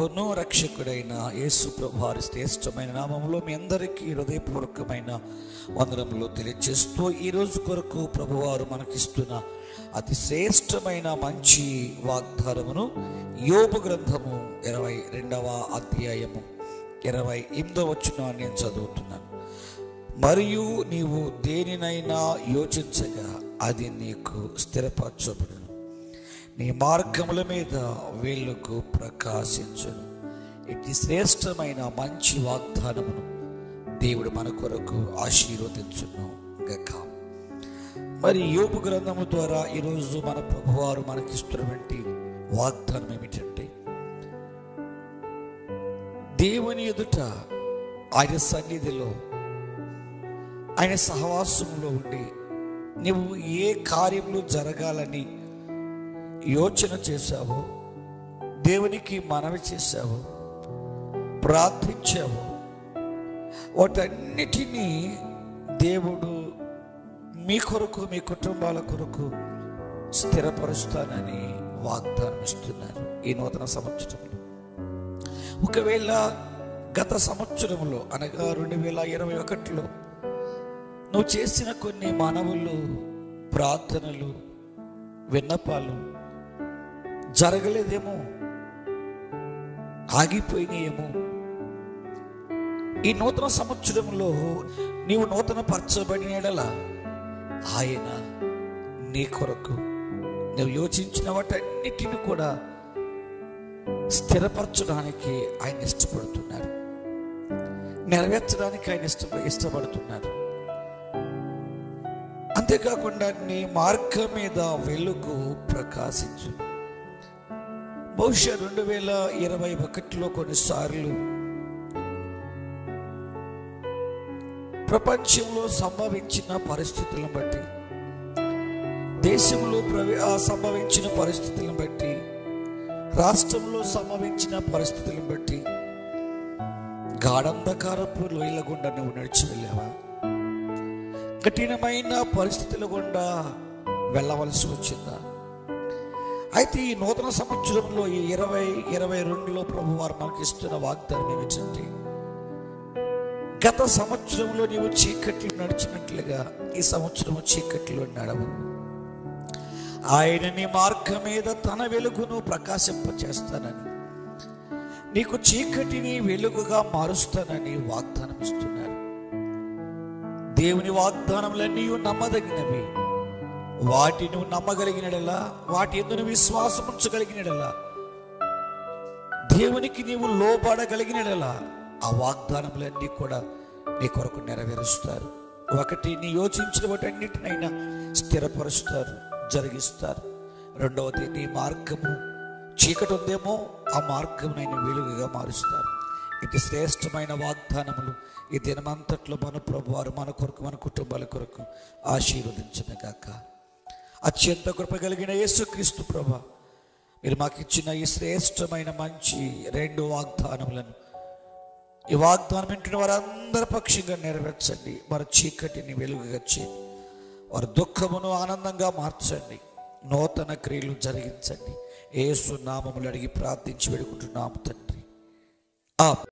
ప్రభువును రక్షకుడైన యేసు ప్రభు వారి శ్రేష్టమైన నామంలో మీ అందరికీ హృదయపూర్వకమైన వందనములు తెలియజేస్తూ ఈ రోజు కొరకు ప్రభువారు మనకిస్తున్న అతి శ్రేష్టమైన మంచి వాగ్దానమును యోపు గ్రంథము ఇరవై రెండవ అధ్యాయము ఇరవై ఎనిమిదవ వచ్చిన నేను చదువుతున్నాను మరియు నీవు దేనినైనా యోచించగా అది నీకు స్థిరపరచబడును నీ మార్గముల మీద వేళ్ళకు ప్రకాశించును ఇట్టి శ్రేష్టమైన మంచి వాగ్దానమును దేవుడు మన కొరకు ఆశీర్వదించును గక మరి యోపు గ్రంథము ద్వారా ఈరోజు మన ప్రభువారు మనకిస్తున్నటువంటి వాగ్దానం ఏమిటంటే దేవుని ఎదుట ఆయన సన్నిధిలో ఆయన సహవాసంలో ఉండి నువ్వు ఏ కార్యములు జరగాలని యోచన చేశావో దేవునికి మనవి చేశావో ప్రార్థించావో వాటన్నిటినీ దేవుడు మీ కొరకు మీ కుటుంబాల కొరకు స్థిరపరుస్తానని వాగ్దానం ఇస్తున్నారు ఈ నూతన సంవత్సరంలో ఒకవేళ గత సంవత్సరంలో అనగా రెండు వేల ఇరవై ఒకటిలో నువ్వు చేసిన కొన్ని మనవులు ప్రార్థనలు విన్నపాలు జరగలేదేమో ఆగిపోయినాయేమో ఈ నూతన సంవత్సరంలో నీవు నూతన పరచబడినలా ఆయన నీ కొరకు నువ్వు యోచించిన వాటన్నిటిని కూడా స్థిరపరచడానికి ఆయన ఇష్టపడుతున్నారు నెరవేర్చడానికి ఆయన ఇష్ట ఇష్టపడుతున్నారు అంతేకాకుండా నీ మార్గం మీద వెలుగు ప్రకాశించు బహుశా రెండు వేల ఇరవై ఒకటిలో కొన్నిసార్లు ప్రపంచంలో సంభవించిన పరిస్థితులను బట్టి దేశంలో ప్రవే ఆ సంభవించిన పరిస్థితులను బట్టి రాష్ట్రంలో సంభవించిన పరిస్థితులను బట్టి గాఢంధకారపు లోయల గుండా నువ్వు నడిచి వెళ్ళావా కఠినమైన పరిస్థితుల గుండా వెళ్ళవలసి వచ్చిందా అయితే ఈ నూతన సంవత్సరంలో ఈ ఇరవై ఇరవై రెండులో ప్రభు వారు మనకి ఇస్తున్న వాగ్దానం ఏమిటంటే గత సంవత్సరంలో నీవు చీకట్లు నడిచినట్లుగా ఈ సంవత్సరం చీకట్లో నడవు ఆయన నీ మార్గం మీద తన వెలుగును ప్రకాశింపచేస్తానని నీకు చీకటిని వెలుగుగా మారుస్తానని వాగ్దానం ఇస్తున్నాడు దేవుని వాగ్దానములన్నీ నమ్మదగినవి వాటి నువ్వు నమ్మగలిగినడలా వాటి ఎందుకు విశ్వాసం ఉంచగలిగినడలా దేవునికి నీవు లోబడగలిగినడలా ఆ వాగ్దానములన్నీ కూడా నీ కొరకు నెరవేరుస్తారు ఒకటి నీ యోచించిన వాటన్నిటినైనా స్థిరపరుస్తారు జరిగిస్తారు రెండవది నీ మార్గము చీకటి ఉందేమో ఆ మార్గమునైనా వెలుగుగా మారుస్తారు ఇది శ్రేష్టమైన వాగ్దానములు ఈ దినమంతట్లో మన ప్రభువారు మన కొరకు మన కుటుంబాల కొరకు ఆశీర్వదించిన గాక అత్యంత కృప కలిగిన యేసుక్రీస్తు ప్రభ మీరు మాకు ఇచ్చిన ఈ శ్రేష్టమైన మంచి రెండు వాగ్దానములను ఈ వాగ్దానం వింటున్న వారందరి పక్షంగా నెరవేర్చండి వారి చీకటిని వెలుగుగా చేయండి వారి దుఃఖమును ఆనందంగా మార్చండి నూతన క్రియలు జరిగించండి ఏసు నామములు అడిగి ప్రార్థించి వేడుకుంటున్నాము తండ్రి ఆ